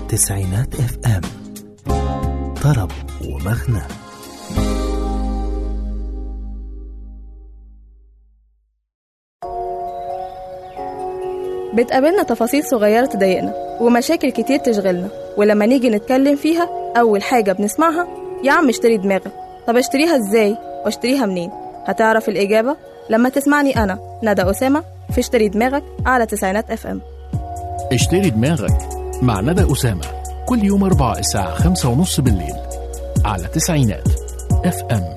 تسعينات اف ام طرب ومغنى بتقابلنا تفاصيل صغيرة تضايقنا ومشاكل كتير تشغلنا ولما نيجي نتكلم فيها أول حاجة بنسمعها يا عم اشتري دماغك طب اشتريها ازاي واشتريها منين هتعرف الإجابة لما تسمعني أنا ندى أسامة في اشتري دماغك على تسعينات اف ام اشتري دماغك مع ندى أسامة كل يوم أربعة الساعة خمسة ونص بالليل على تسعينات اف ام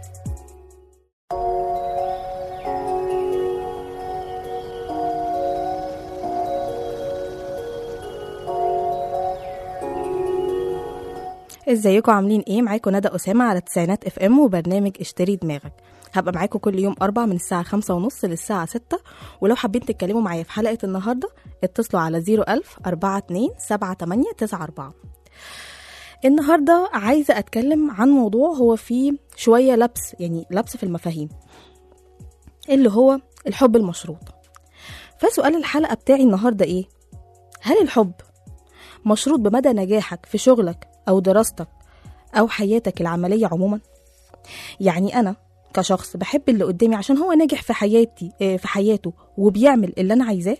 ازيكم عاملين ايه معاكم ندى أسامة على تسعينات اف ام وبرنامج اشتري دماغك هبقى معاكم كل يوم أربع من الساعة خمسة ونص للساعة ستة ولو حابين تتكلموا معايا في حلقة النهاردة اتصلوا على زيرو ألف أربعة اتنين سبعة تمانية تسعة أربعة النهاردة عايزة أتكلم عن موضوع هو فيه شوية لبس يعني لبس في المفاهيم اللي هو الحب المشروط فسؤال الحلقة بتاعي النهاردة ايه؟ هل الحب مشروط بمدى نجاحك في شغلك أو دراستك أو حياتك العملية عموما؟ يعني أنا كشخص بحب اللي قدامي عشان هو ناجح في حياتي آه، في حياته وبيعمل اللي أنا عايزاه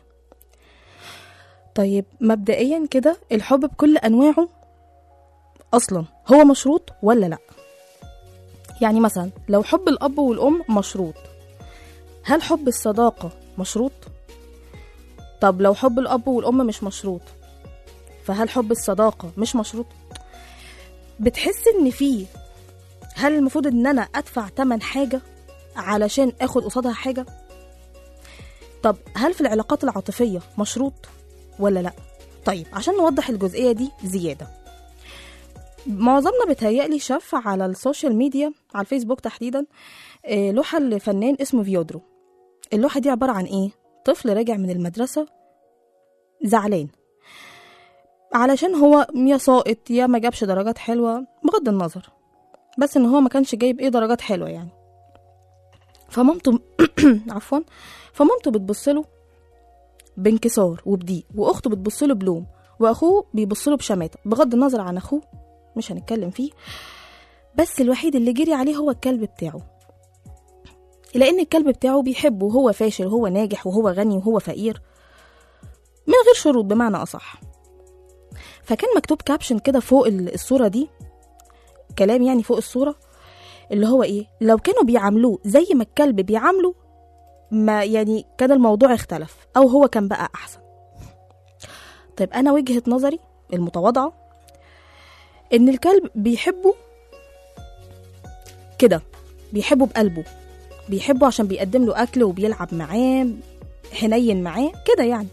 طيب مبدئيا كده الحب بكل أنواعه أصلا هو مشروط ولا لأ؟ يعني مثلا لو حب الأب والأم مشروط هل حب الصداقة مشروط؟ طب لو حب الأب والأم مش مشروط فهل حب الصداقة مش مشروط؟ بتحس إن فيه هل المفروض إن أنا أدفع تمن حاجة علشان آخد قصادها حاجة؟ طب هل في العلاقات العاطفية مشروط ولا لأ؟ طيب عشان نوضح الجزئية دي زيادة معظمنا بيتهيألي شاف على السوشيال ميديا على الفيسبوك تحديدا آه، لوحة لفنان اسمه فيودرو اللوحة دي عبارة عن ايه؟ طفل راجع من المدرسة زعلان علشان هو يا ساقط يا ما جابش درجات حلوة بغض النظر بس ان هو ما كانش جايب ايه درجات حلوة يعني فمامته عفوا فمامته بتبصله بانكسار وبضيق واخته بتبصله بلوم واخوه بيبصله بشماتة بغض النظر عن اخوه مش هنتكلم فيه بس الوحيد اللي جري عليه هو الكلب بتاعه لان الكلب بتاعه بيحبه وهو فاشل وهو ناجح وهو غني وهو فقير من غير شروط بمعنى اصح فكان مكتوب كابشن كده فوق ال- الصوره دي كلام يعني فوق الصوره اللي هو ايه لو كانوا بيعاملوه زي ما الكلب بيعامله ما يعني كان الموضوع اختلف او هو كان بقى احسن طيب انا وجهه نظري المتواضعه ان الكلب بيحبه كده بيحبه بقلبه بيحبه عشان بيقدم له اكل وبيلعب معاه حنين معاه كده يعني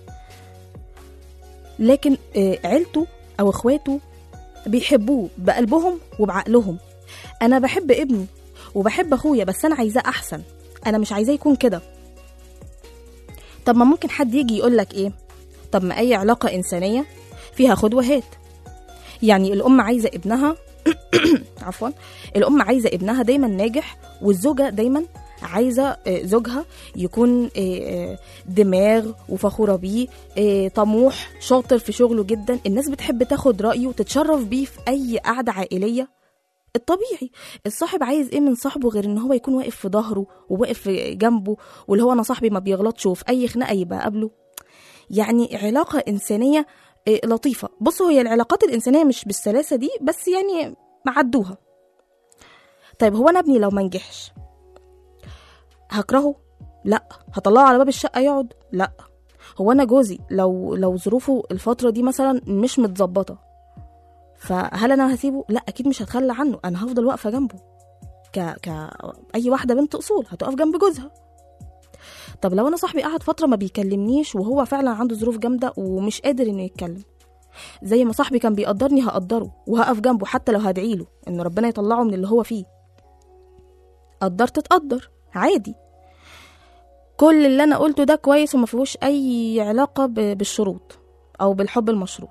لكن آه، عيلته او اخواته بيحبوه بقلبهم وبعقلهم انا بحب ابني وبحب اخويا بس انا عايزاه احسن انا مش عايزاه يكون كده طب ما ممكن حد يجي يقولك ايه طب ما اي علاقه انسانيه فيها خد وهات يعني الام عايزه ابنها عفوا الام عايزه ابنها دايما ناجح والزوجه دايما عايزه آه، زوجها يكون آه، آه، دماغ وفخوره بيه آه، طموح شاطر في شغله جدا الناس بتحب تاخد رايه وتتشرف بيه في اي قعده عائليه الطبيعي الصاحب عايز ايه من صاحبه غير ان هو يكون واقف في ظهره وواقف في جنبه واللي هو انا صاحبي ما بيغلطش وفي اي خناقه يبقى قبله يعني علاقه انسانيه آه، لطيفه بصوا هي العلاقات الانسانيه مش بالسلاسه دي بس يعني معدوها طيب هو انا ابني لو ما نجحش هكرهه لا هطلعه على باب الشقه يقعد لا هو انا جوزي لو لو ظروفه الفتره دي مثلا مش متظبطه فهل انا هسيبه لا اكيد مش هتخلى عنه انا هفضل واقفه جنبه ك ك اي واحده بنت اصول هتقف جنب جوزها طب لو انا صاحبي قعد فتره ما بيكلمنيش وهو فعلا عنده ظروف جامده ومش قادر انه يتكلم زي ما صاحبي كان بيقدرني هقدره وهقف جنبه حتى لو هدعيله ان ربنا يطلعه من اللي هو فيه قدرت تتقدر عادي كل اللي انا قلته ده كويس وما فيهوش اي علاقه ب- بالشروط او بالحب المشروط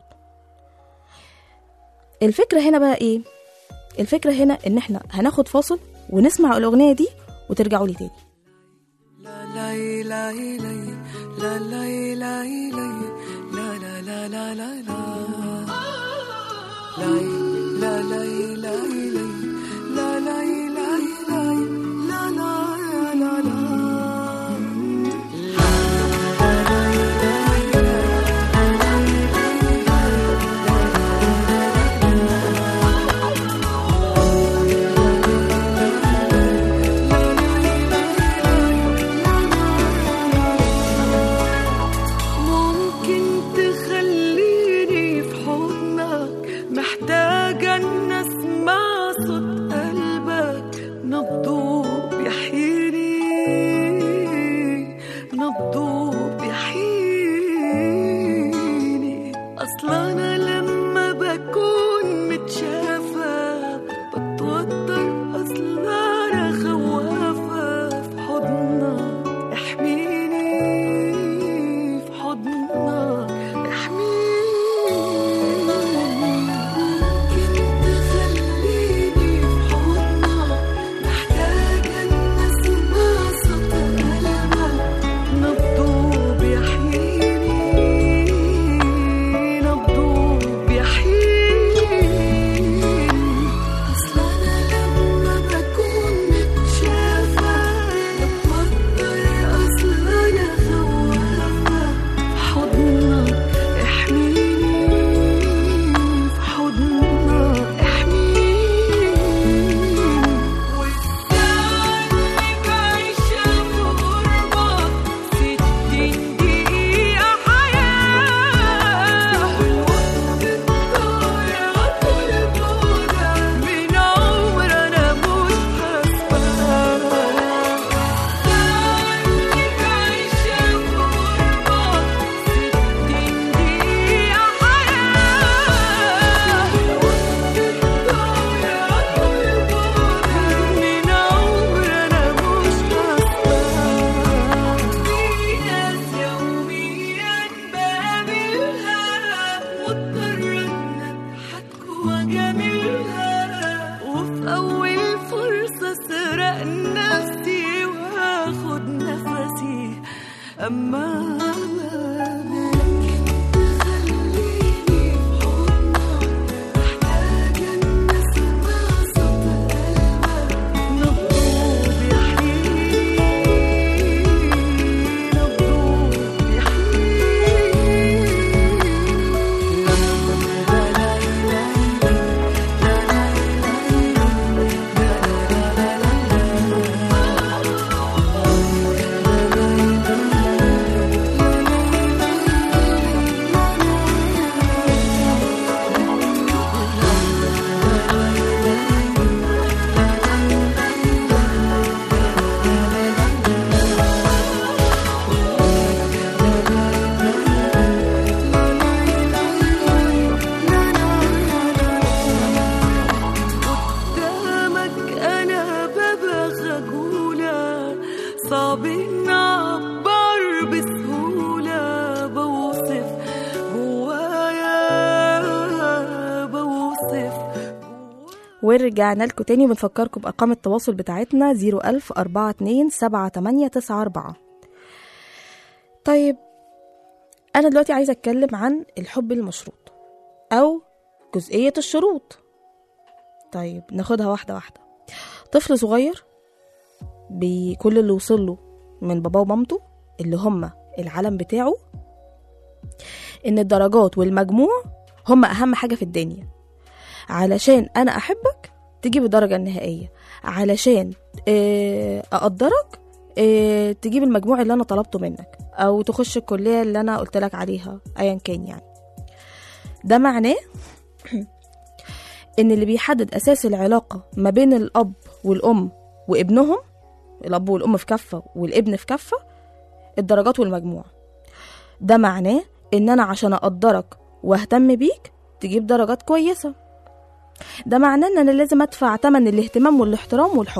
الفكره هنا بقى ايه الفكره هنا ان احنا هناخد فاصل ونسمع الاغنيه دي وترجعوا لي تاني لا لا لا لا لا لا لا لا لا لا لا ممكن تخليني في حضنك محتاجة إن أسمع صوت قلبك نبضه بيحييني نبضه بيحييني أصلا أنا لما بكون متشافة بتوتر أصلا أنا خوافة في حضنك احميني في حضنك احميني ممكن تخليني في حضنك محتاجة إن أسمع صوت قلبك نبضه بيحييني نبضه بيحييني أصلا أنا لما بكون متشافة بتوتر أصلا أنا خوافة في حضنك احميني في حضنك احميني والساعة اللي بعيشها في غربك ستين دقيقة حياة والوقت الضايع طول بعدك من عمر أنا مش حاسباه الساعة اللي بعيشها في غربك ستين دقيقة حياة والوقت الضايع طول بعدك من عمر أنا مش حاسباه في ناس يوميا بقابلها مضطرة إن أضحك وأجاملها وفي أول فرصة أسرق نفسي وآخد نفسي أما ممكن تخليني في حضنك محتاجة إن أسمع صوت قلبك نبضه بيحييني نبضه قدامك أنا ببقى خجولة صعب إن أعبر بسهولة بوصف جوايا بوصف ورجعنا لكم تاني وبنفكركم بأرقام التواصل بتاعتنا 01000 42 7894 طيب أنا دلوقتي عايزة أتكلم عن الحب المشروط أو جزئية الشروط طيب ناخدها واحدة واحدة طفل صغير بكل اللي وصل له من باباه ومامته اللي هما العالم بتاعه إن الدرجات والمجموع هما أهم حاجة في الدنيا علشان انا احبك تجيب الدرجه النهائيه علشان آه، اقدرك آه، تجيب المجموع اللي انا طلبته منك او تخش الكليه اللي انا قلت لك عليها ايا كان يعني ده معناه ان اللي بيحدد اساس العلاقه ما بين الاب والام وابنهم الاب والام في كفه والابن في كفه الدرجات والمجموع ده معناه ان انا عشان اقدرك واهتم بيك تجيب درجات كويسه ده معناه ان انا لازم ادفع تمن الاهتمام والاحترام والحب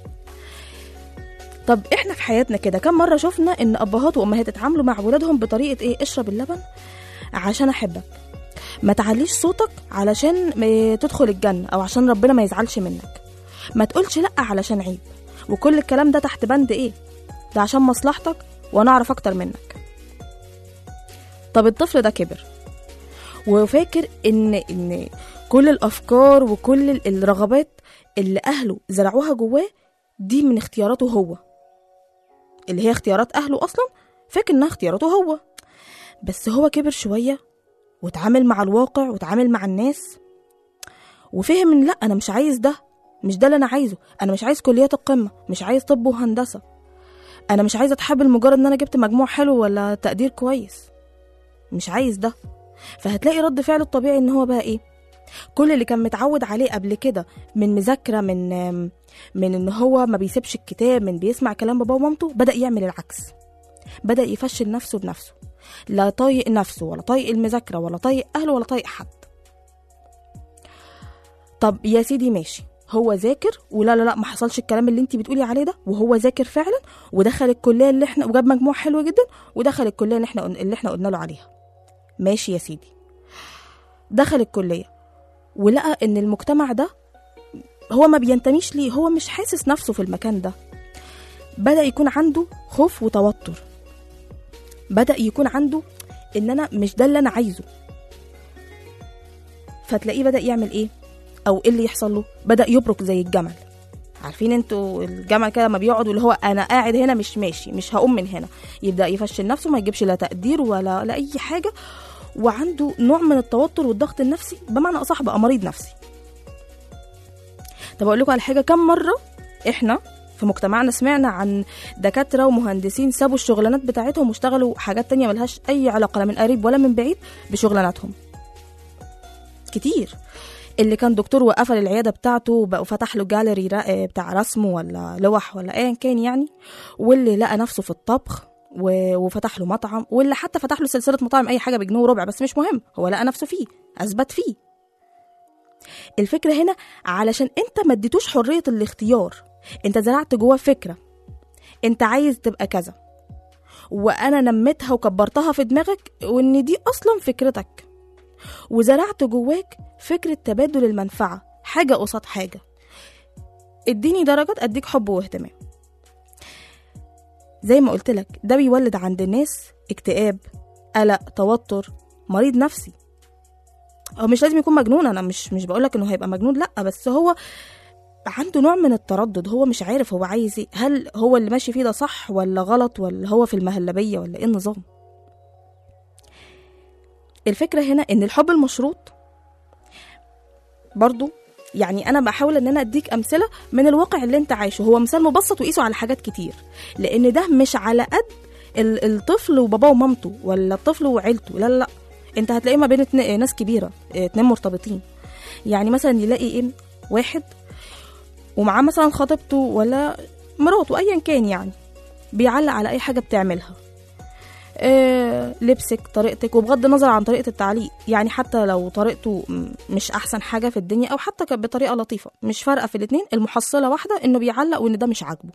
طب احنا في حياتنا كده كم مره شفنا ان ابهات وامهات اتعاملوا مع ولادهم بطريقه ايه اشرب اللبن عشان احبك ما تعليش صوتك علشان م- تدخل الجنه او عشان ربنا ما يزعلش منك ما تقولش لا علشان عيب وكل الكلام ده تحت بند ايه ده عشان مصلحتك وانا اعرف اكتر منك طب الطفل ده كبر وفاكر ان ان كل الافكار وكل ال- الرغبات اللي اهله زرعوها جواه دي من اختياراته هو اللي هي اختيارات اهله اصلا فاكر انها اختياراته هو بس هو كبر شويه واتعامل مع الواقع واتعامل مع الناس وفهم ان لا انا مش عايز ده مش ده اللي انا عايزه انا مش عايز كليات القمه مش عايز طب وهندسه انا مش عايزه اتحب لمجرد ان انا جبت مجموع حلو ولا تقدير كويس مش عايز ده فهتلاقي رد فعله الطبيعي ان هو بقى ايه كل اللي كان متعود عليه قبل كده من مذاكره من من ان هو ما بيسيبش الكتاب من بيسمع كلام باباه ومامته بدا يعمل العكس بدا يفشل نفسه بنفسه لا طايق نفسه ولا طايق المذاكره ولا طايق اهله ولا طايق حد طب يا سيدي ماشي هو ذاكر ولا لا لا ما حصلش الكلام اللي انت بتقولي عليه ده وهو ذاكر فعلا ودخل الكليه اللي احنا وجاب مجموع حلو جدا ودخل الكليه اللي احنا اللي احنا قلنا له عليها ماشي يا سيدي دخل الكليه ولقى ان المجتمع ده هو ما بينتميش ليه هو مش حاسس نفسه في المكان ده بدأ يكون عنده خوف وتوتر بدأ يكون عنده ان انا مش ده اللي انا عايزه فتلاقيه بدأ يعمل ايه او ايه اللي يحصل له بدأ يبرك زي الجمل عارفين انتوا الجمل كده لما بيقعد واللي هو انا قاعد هنا مش ماشي مش هقوم من هنا يبدأ يفشل نفسه ما يجيبش لا تقدير ولا لا اي حاجة وعنده نوع من التوتر والضغط النفسي بمعنى اصح بقى مريض نفسي طب اقول لكم على حاجه كم مره احنا في مجتمعنا سمعنا عن دكاتره ومهندسين سابوا الشغلانات بتاعتهم واشتغلوا حاجات تانية ملهاش اي علاقه لا من قريب ولا من بعيد بشغلاناتهم كتير اللي كان دكتور وقفل العياده بتاعته وبقى فتح له جاليري را- بتاع رسم ولا لوح ولا ايا كان يعني واللي لقى نفسه في الطبخ و- وفتح له مطعم واللي حتى فتح له سلسله مطاعم اي حاجه بجنيه وربع بس مش مهم هو لقى نفسه فيه اثبت فيه الفكره هنا علشان انت ما اديتوش حريه الاختيار انت زرعت جواه فكره انت عايز تبقى كذا وانا نميتها وكبرتها في دماغك وان دي اصلا فكرتك وزرعت جواك فكره تبادل المنفعه حاجه قصاد حاجه اديني درجات اديك حب واهتمام زي ما قلت لك ده بيولد عند الناس اكتئاب قلق توتر مريض نفسي هو مش لازم يكون مجنون انا مش مش بقولك انه هيبقى مجنون لا بس هو عنده نوع من التردد هو مش عارف هو عايز ايه هل هو اللي ماشي فيه ده صح ولا غلط ولا هو في المهلبيه ولا ايه النظام الفكره هنا ان الحب المشروط برضو يعني انا بحاول ان انا اديك امثله من الواقع اللي انت عايشه هو مثال مبسط وقيسه على حاجات كتير لان ده مش على قد ال- الطفل وباباه ومامته ولا الطفل وعيلته لا لا لا انت هتلاقيه ما بين اتنين ناس كبيره اه، اتنين مرتبطين يعني مثلا يلاقي ايه واحد ومعاه مثلا خطيبته ولا مراته ايا كان يعني بيعلق على اي حاجه بتعملها آه لبسك طريقتك وبغض النظر عن طريقه التعليق يعني حتى لو طريقته م- مش احسن حاجه في الدنيا او حتى كانت بطريقه لطيفه مش فارقه في الاتنين المحصله واحده انه بيعلق وان ده مش عاجبه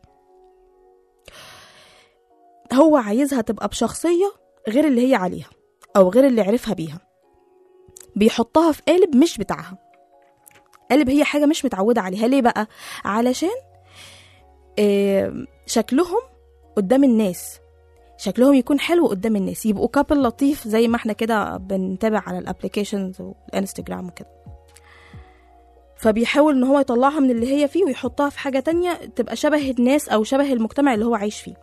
هو عايزها تبقى بشخصيه غير اللي هي عليها او غير اللي عرفها بيها بيحطها في قالب مش بتاعها قالب هي حاجه مش متعوده عليها ليه بقى علشان آه، شكلهم قدام الناس شكلهم يكون حلو قدام الناس يبقوا كابل لطيف زي ما احنا كده بنتابع على الابليكيشنز والانستجرام وكده فبيحاول ان هو يطلعها من اللي هي فيه ويحطها في حاجه تانية تبقى شبه الناس او شبه المجتمع اللي هو عايش فيه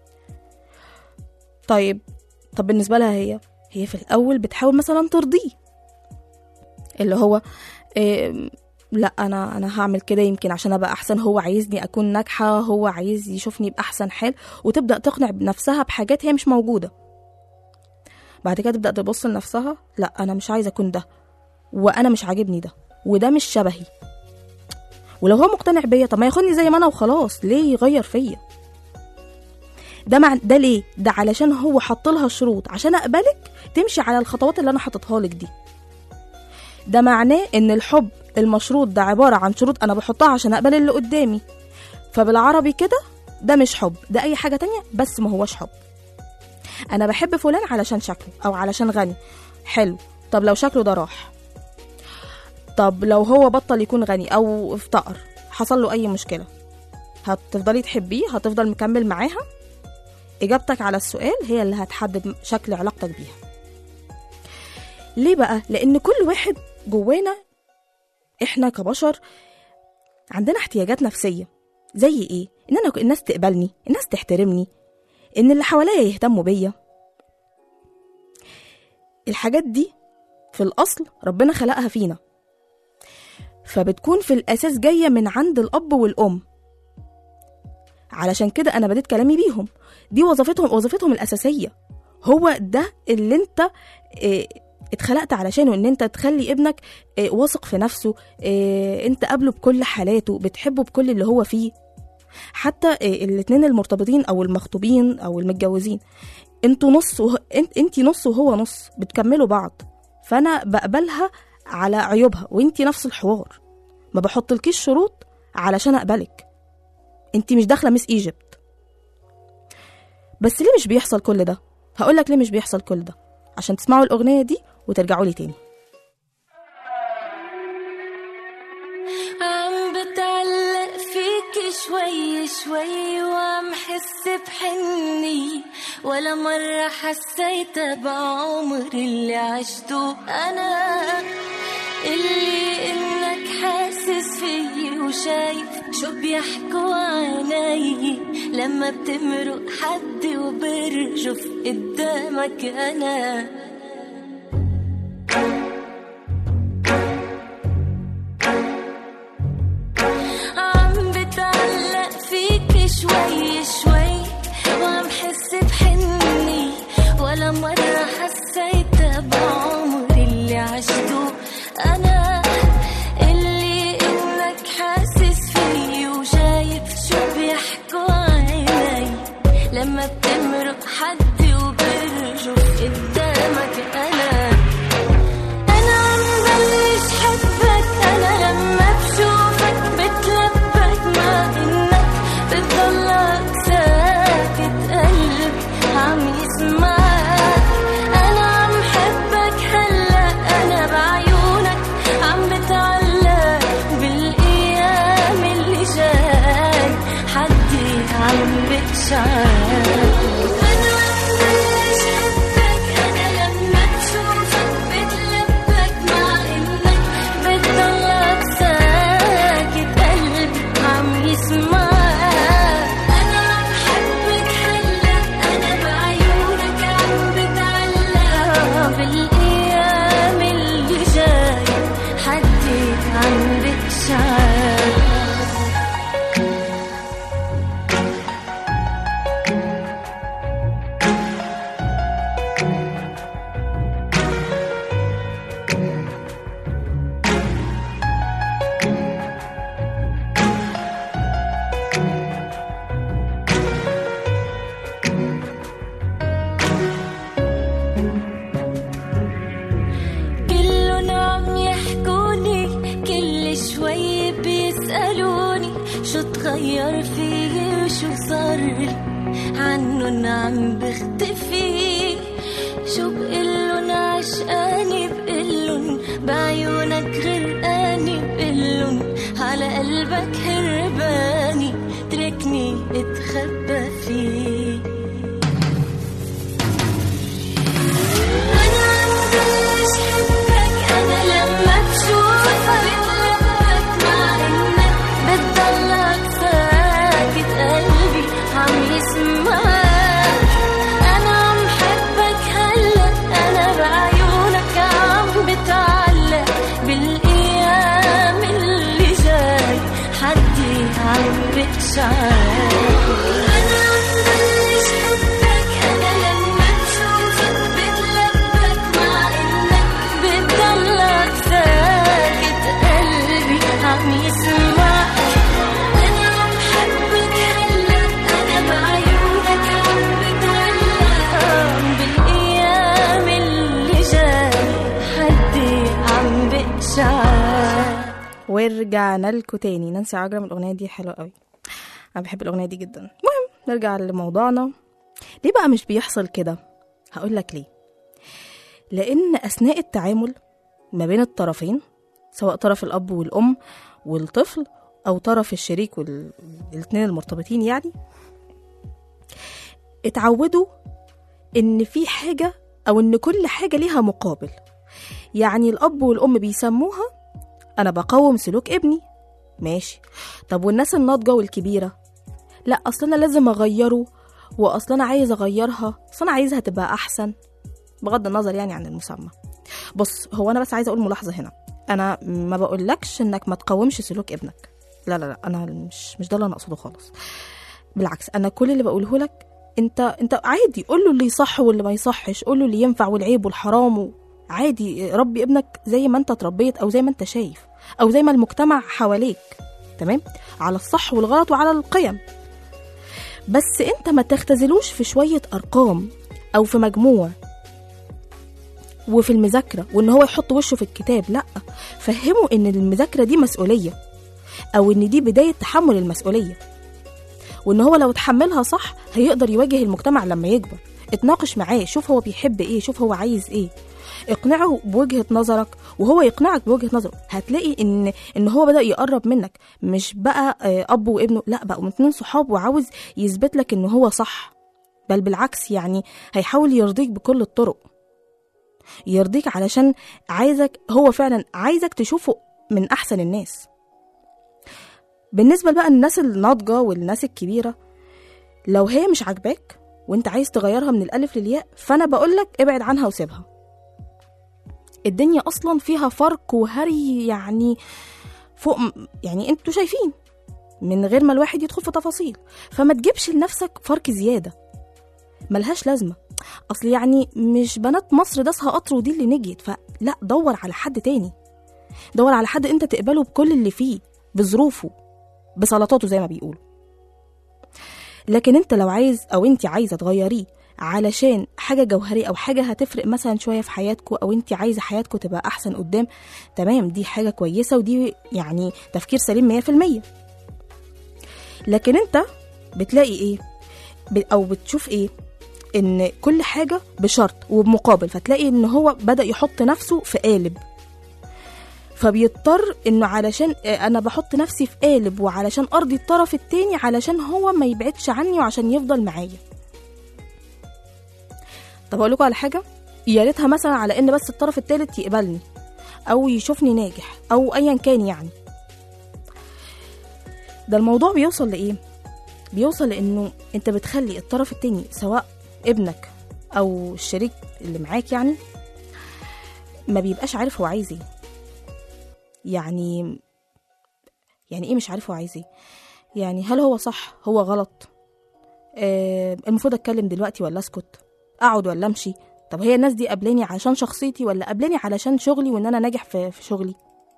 طيب طب بالنسبه لها هي هي في الاول بتحاول مثلا ترضيه اللي هو إيه لا انا انا هعمل كده يمكن عشان ابقى احسن هو عايزني اكون ناجحه هو عايز يشوفني باحسن حال وتبدا تقنع بنفسها بحاجات هي مش موجوده بعد كده تبدا تبص لنفسها لا انا مش عايزه اكون ده وانا مش عاجبني ده وده مش شبهي ولو هو مقتنع بيا طب ما ياخدني زي ما انا وخلاص ليه يغير فيا ده مع ده ليه ده علشان هو حط لها شروط عشان اقبلك تمشي على الخطوات اللي انا حاططها لك دي ده معناه ان الحب المشروط ده عباره عن شروط انا بحطها عشان اقبل اللي قدامي فبالعربي كده ده مش حب ده اي حاجه تانية بس ما هوش حب انا بحب فلان علشان شكله او علشان غني حلو طب لو شكله ده راح طب لو هو بطل يكون غني او افتقر حصل له اي مشكله هتفضلي تحبيه هتفضل مكمل معاها اجابتك على السؤال هي اللي هتحدد شكل علاقتك بيها ليه بقى لان كل واحد جوانا احنا كبشر عندنا احتياجات نفسيه زي ايه ان انا الناس تقبلني الناس تحترمني ان اللي حواليا يهتموا بيا الحاجات دي في الاصل ربنا خلقها فينا فبتكون في الاساس جايه من عند الاب والام علشان كده انا بديت كلامي بيهم دي وظيفتهم وظيفتهم الاساسيه هو ده اللي انت اه اتخلقت علشانه ان انت تخلي ابنك اه واثق في نفسه اه انت قابله بكل حالاته بتحبه بكل اللي هو فيه حتى اه الاتنين المرتبطين او المخطوبين او المتجوزين انتوا نص وه... انت انتي نص وهو نص بتكملوا بعض فانا بقبلها على عيوبها وانتي نفس الحوار ما بحطلكيش شروط علشان اقبلك انتي مش داخله مس ايجيبت بس ليه مش بيحصل كل ده هقولك ليه مش بيحصل كل ده عشان تسمعوا الاغنيه دي وترجعوا لي تاني عم بتعلق فيك شوي شوي وعم حس بحني ولا مرة حسيت بعمر اللي عشته أنا اللي إنك حاسس فيي وشايف شو بيحكوا عني لما بتمرق حد وبرجف قدامك أنا عم بتعلق فيك شوي شوي وعم حس بحني ولا مرة حسيت بعمر اللي عشته أنا اللي إنك حاسس فيي وشايف شو بيحكوا عني لما بتمرق حد وبرجف قدامك أنا أنا عم بلش حبك أنا لما بشوفك بتلبك مع إنك بتضلك ساكت قلب عم يسمعك أنا عم حبك هلا أنا بعيونك عم بتعلق بالأيام اللي جاي حدي عم بتشعر أنا عم بلش حبك أنا لما بشوفك بتلبك مع إنك بتضلك ساكت قلبي عم يسمعك أنا عم حبك هلا أنا بعيونك عم بتعلق بالأيام اللي جاي حدي عم بتشعر كلهم عم يحكوني كل شوي بيسألوني شو تغير فيي وشو صار لي عنن عم بختفي شو بقلن عشقاني بقلن بعيونك غرقاني بقلن على قلبك هرباني تركني اتخبى فيه أنا عم بلش حبك أنا لما بشوفك بتلبك مع إنك بتضلك ساكت قلبي عم يسمعك أنا عم حبك هلا أنا بعيونك عم بتعلق بالأيام اللي جاي حدي عم بتشعر أنا عم بلش حبك أنا لما بشوفك بتلبك مع إنك بتضلك ساكت قلبي عم يسمعك أنا عم حبك هلا أنا بعيونك عم بتعلق بالأيام اللي جاي حدي عم بتشعر ورجعنا لكم تاني نانسي عجرم الاغنيه دي حلوه قوي انا بحب الاغنيه دي جدا المهم نرجع لموضوعنا ليه بقى مش بيحصل كده هقول لك ليه لان اثناء التعامل ما بين الطرفين سواء طرف الاب والام والطفل او طرف الشريك والاثنين المرتبطين يعني اتعودوا ان في حاجه او ان كل حاجه ليها مقابل يعني الاب والام بيسموها انا بقوم سلوك ابني ماشي طب والناس الناضجه والكبيره لا اصل انا لازم اغيره واصل انا عايز اغيرها اصل انا عايزها تبقى احسن بغض النظر يعني عن المسمى بص هو انا بس عايزه اقول ملاحظه هنا انا ما بقولكش انك ما تقاومش سلوك ابنك لا لا لا انا مش مش ده اللي انا اقصده خالص بالعكس انا كل اللي بقوله لك انت انت عادي قول له اللي يصح واللي ما يصحش قول له اللي ينفع والعيب والحرام و... عادي ربي ابنك زي ما انت اتربيت او زي ما انت شايف او زي ما المجتمع حواليك تمام على الصح والغلط وعلى القيم بس انت ما تختزلوش في شويه ارقام او في مجموع وفي المذاكره وان هو يحط وشه في الكتاب لا فهمه ان المذاكره دي مسؤوليه او ان دي بدايه تحمل المسؤوليه وان هو لو تحملها صح هيقدر يواجه المجتمع لما يكبر اتناقش معاه شوف هو بيحب ايه شوف هو عايز ايه اقنعه بوجهه نظرك وهو يقنعك بوجهه نظره هتلاقي ان ان هو بدا يقرب منك مش بقى آه، اب وابنه لا بقوا اتنين صحاب وعاوز يثبت لك ان هو صح بل بالعكس يعني هيحاول يرضيك بكل الطرق يرضيك علشان عايزك هو فعلا عايزك تشوفه من احسن الناس بالنسبه بقى للناس الناضجه والناس الكبيره لو هي مش عاجباك وانت عايز تغيرها من الالف للياء فانا بقولك ابعد عنها وسيبها الدنيا اصلا فيها فرق وهري يعني فوق يعني انتوا شايفين من غير ما الواحد يدخل في تفاصيل فما تجيبش لنفسك فرق زياده ملهاش لازمه اصل يعني مش بنات مصر داسها قطر ودي اللي نجيت فلا دور على حد تاني دور على حد انت تقبله بكل اللي فيه بظروفه بسلطاته زي ما بيقولوا لكن انت لو عايز او انت عايزه تغيريه علشان حاجه جوهريه او حاجه هتفرق مثلا شويه في حياتكم او انت عايزه حياتكم تبقى احسن قدام تمام دي حاجه كويسه ودي يعني تفكير سليم 100% لكن انت بتلاقي ايه ب- او بتشوف ايه ان كل حاجه بشرط وبمقابل فتلاقي ان هو بدا يحط نفسه في قالب فبيضطر انه علشان آه، انا بحط نفسي في قالب وعلشان ارضي الطرف التاني علشان هو ما يبعدش عني وعشان يفضل معايا طب اقول لكم على حاجه يا ريتها مثلا على ان بس الطرف التالت يقبلني او يشوفني ناجح او ايا كان يعني ده الموضوع بيوصل لايه بيوصل لانه انت بتخلي الطرف التاني سواء ابنك او الشريك اللي معاك يعني ما بيبقاش عارف هو عايز ايه يعني يعني ايه مش عارف هو عايز ايه يعني هل هو صح هو غلط آه المفروض اتكلم دلوقتي ولا اسكت اقعد ولا امشي طب هي الناس دي قابلاني علشان شخصيتي ولا قابلاني علشان شغلي وان انا ناجح في, في شغلي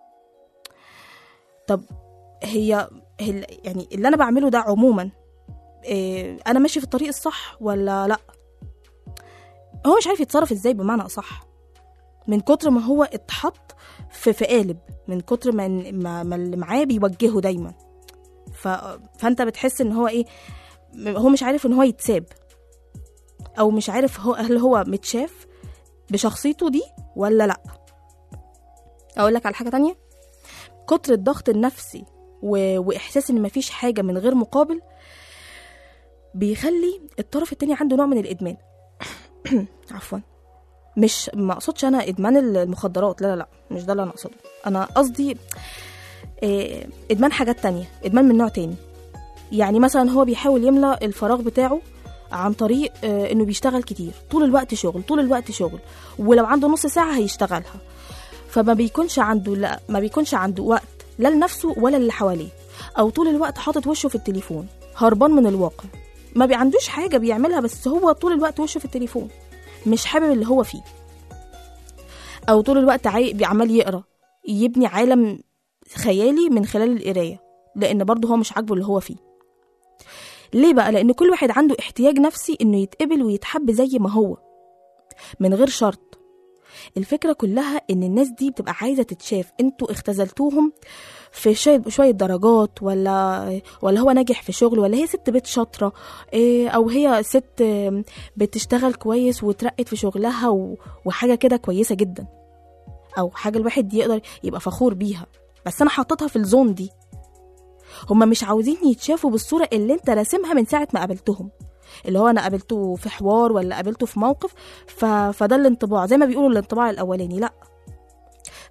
طب هي هي يعني اللي انا بعمله ده عموما إيه انا ماشي في الطريق الصح ولا لا هو مش عارف يتصرف ازاي بمعنى اصح من كتر ما هو اتحط في في قالب من كتر ما ما, ما اللي معاه بيوجهه دايما ف... فانت بتحس ان هو ايه هو مش عارف ان هو يتساب او مش عارف هو هل هو متشاف بشخصيته دي ولا لا اقول لك على حاجه تانية كتر الضغط النفسي و... واحساس ان مفيش حاجه من غير مقابل بيخلي الطرف التاني عنده نوع من الادمان عفوا مش ما اقصدش انا ادمان المخدرات لا لا لا مش ده اللي انا اقصده انا قصدي آه، ادمان حاجات تانية ادمان من نوع تاني يعني مثلا هو بيحاول يملى الفراغ بتاعه عن طريق آه، انه بيشتغل كتير طول الوقت شغل طول الوقت شغل ولو عنده نص ساعة هيشتغلها فما بيكونش عنده لا ما بيكونش عنده وقت لا لنفسه ولا اللي حواليه او طول الوقت حاطط وشه في التليفون هربان من الواقع ما بيعندوش حاجة بيعملها بس هو طول الوقت وشه في التليفون مش حابب اللي هو فيه او طول الوقت عاي... عمال يقرا يبني عالم خيالي من خلال القرايه لان برضه هو مش عاجبه اللي هو فيه ليه بقى لان كل واحد عنده احتياج نفسي انه يتقبل ويتحب زي ما هو من غير شرط الفكرة كلها إن الناس دي بتبقى عايزة تتشاف انتوا اختزلتوهم في شوية, شوية درجات ولا ولا هو ناجح في شغل ولا هي ست بيت شاطرة إيه، أو هي ست آم، بتشتغل كويس وترقت في شغلها و- وحاجة كده كويسة جدا أو حاجة الواحد يقدر يبقى فخور بيها بس أنا حطيتها في الزون دي هما مش عاوزين يتشافوا بالصورة اللي انت راسمها من ساعة ما قابلتهم اللي هو انا قابلته في حوار ولا قابلته في موقف ف... فده الانطباع زي ما بيقولوا الانطباع الاولاني لا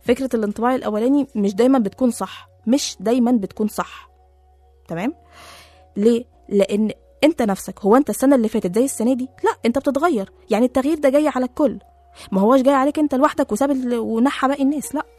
فكره الانطباع الاولاني مش دايما بتكون صح مش دايما بتكون صح تمام ليه لان انت نفسك هو انت السنه اللي فاتت زي السنه دي لا انت بتتغير يعني التغيير ده جاي على الكل ما هوش جاي عليك انت لوحدك وساب ال- ونحى باقي الناس لا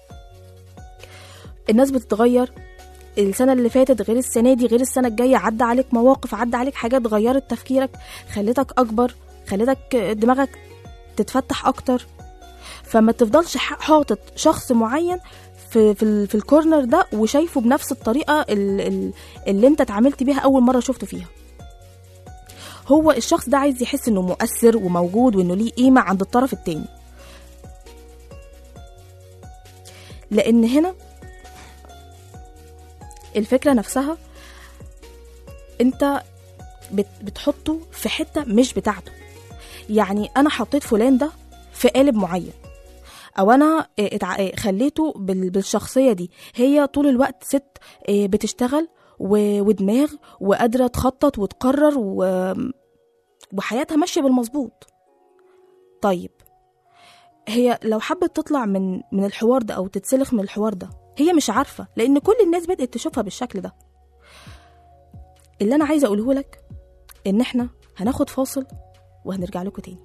الناس بتتغير السنه اللي فاتت غير السنه دي غير السنه الجايه عدى عليك مواقف عدى عليك حاجات غيرت تفكيرك خلتك اكبر خلتك دماغك تتفتح اكتر فما تفضلش ح- حاطط شخص معين في في, ال- في الكورنر ده وشايفه بنفس الطريقه ال- ال- اللي انت اتعاملت بيها اول مره شفته فيها هو الشخص ده عايز يحس انه مؤثر وموجود وانه ليه قيمه عند الطرف التاني لان هنا الفكره نفسها انت بت بتحطه في حته مش بتاعته يعني انا حطيت فلان ده في قالب معين او انا إيه، اتع- إيه، خليته بال- بالشخصيه دي هي طول الوقت ست إيه، بتشتغل و- ودماغ وقادره تخطط وتقرر و... وحياتها ماشيه بالمظبوط طيب هي لو حبت تطلع من من الحوار ده او تتسلخ من الحوار ده هي مش عارفه لان كل الناس بدات تشوفها بالشكل ده اللي انا عايزه اقوله لك ان احنا هناخد فاصل وهنرجع لكم تاني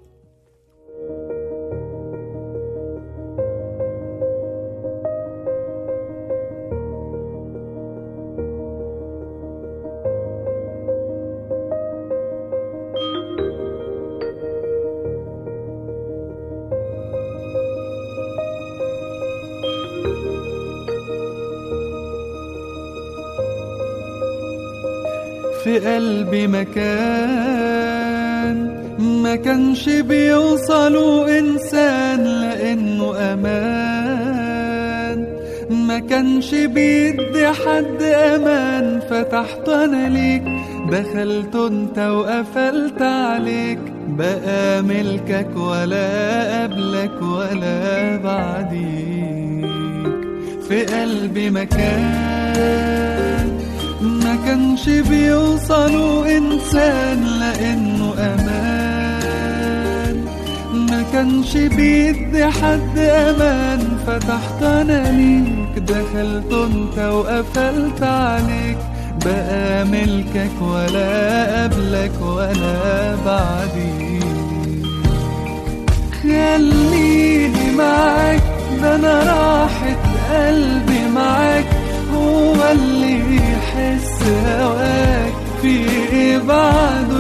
في قلبي مكان ما كانش بيوصلوا إنسان لأنه أمان ما كانش بيدي حد أمان فتحت أنا ليك دخلت انت وقفلت عليك بقى ملكك ولا قبلك ولا بعديك في قلبي مكان ما كانش بيوصلوا إنسان لأنه أمان ما كانش بيدي حد أمان فتحت أنا ليك دخلت انت وقفلت عليك بقى ملكك ولا قبلك ولا بعديك خليني معاك ده انا راحة قلبي معاك هو اللي يحس هواك في ايه بعده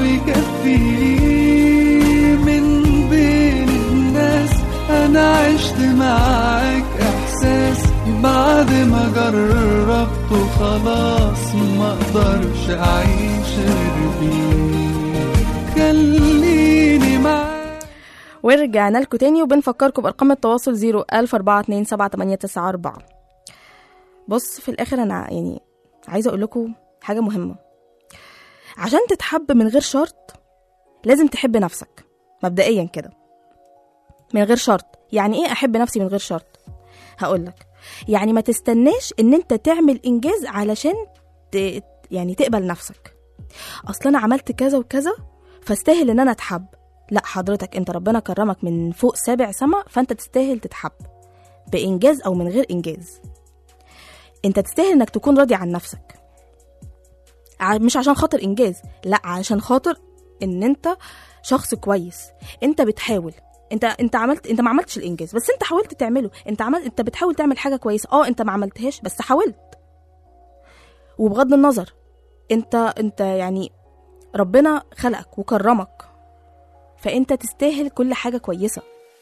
يكفيه من بين الناس انا عشت معاك احساس بعد ما جربته خلاص ما اقدرش اعيش غير بيه خليني معاك ورجعنا لكم تاني وبنفكركم بارقام التواصل 010427894 بص في الاخر انا يعني عايزه اقول لكم حاجه مهمه عشان تتحب من غير شرط لازم تحب نفسك مبدئيا كده من غير شرط يعني ايه احب نفسي من غير شرط هقول لك يعني ما تستناش ان انت تعمل انجاز علشان ت... يعني تقبل نفسك اصل انا عملت كذا وكذا فاستاهل ان انا اتحب لا حضرتك انت ربنا كرمك من فوق سابع سما فانت تستاهل تتحب بانجاز او من غير انجاز انت تستاهل انك تكون راضي عن نفسك ع- مش عشان خاطر انجاز لا عشان خاطر ان انت شخص كويس انت بتحاول انت انت عملت انت ما عملتش الانجاز بس انت حاولت تعمله انت عمل انت بتحاول تعمل حاجه كويسه اه انت ما عملتهاش بس حاولت وبغض النظر انت انت يعني ربنا خلقك وكرمك فانت تستاهل كل حاجه كويسه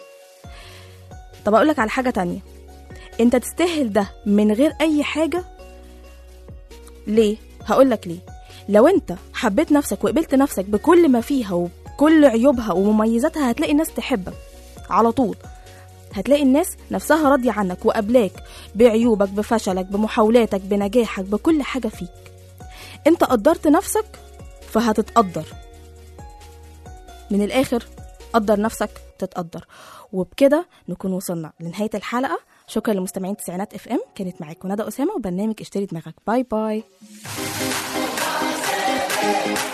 طب اقول لك على حاجه تانية انت تستاهل ده من غير اي حاجه ليه هقول لك ليه لو انت حبيت نفسك وقبلت نفسك بكل ما فيها وبكل عيوبها ومميزاتها هتلاقي الناس تحبك على طول هتلاقي الناس نفسها راضية عنك وقبلاك بعيوبك بفشلك بمحاولاتك بنجاحك بكل حاجة فيك انت قدرت نفسك فهتتقدر من الآخر قدر نفسك تتقدر وبكده نكون وصلنا لنهاية الحلقة شكرا لمستمعين تسعينات اف ام كانت معاكم ندى أسامة وبرنامج اشتري دماغك باي باي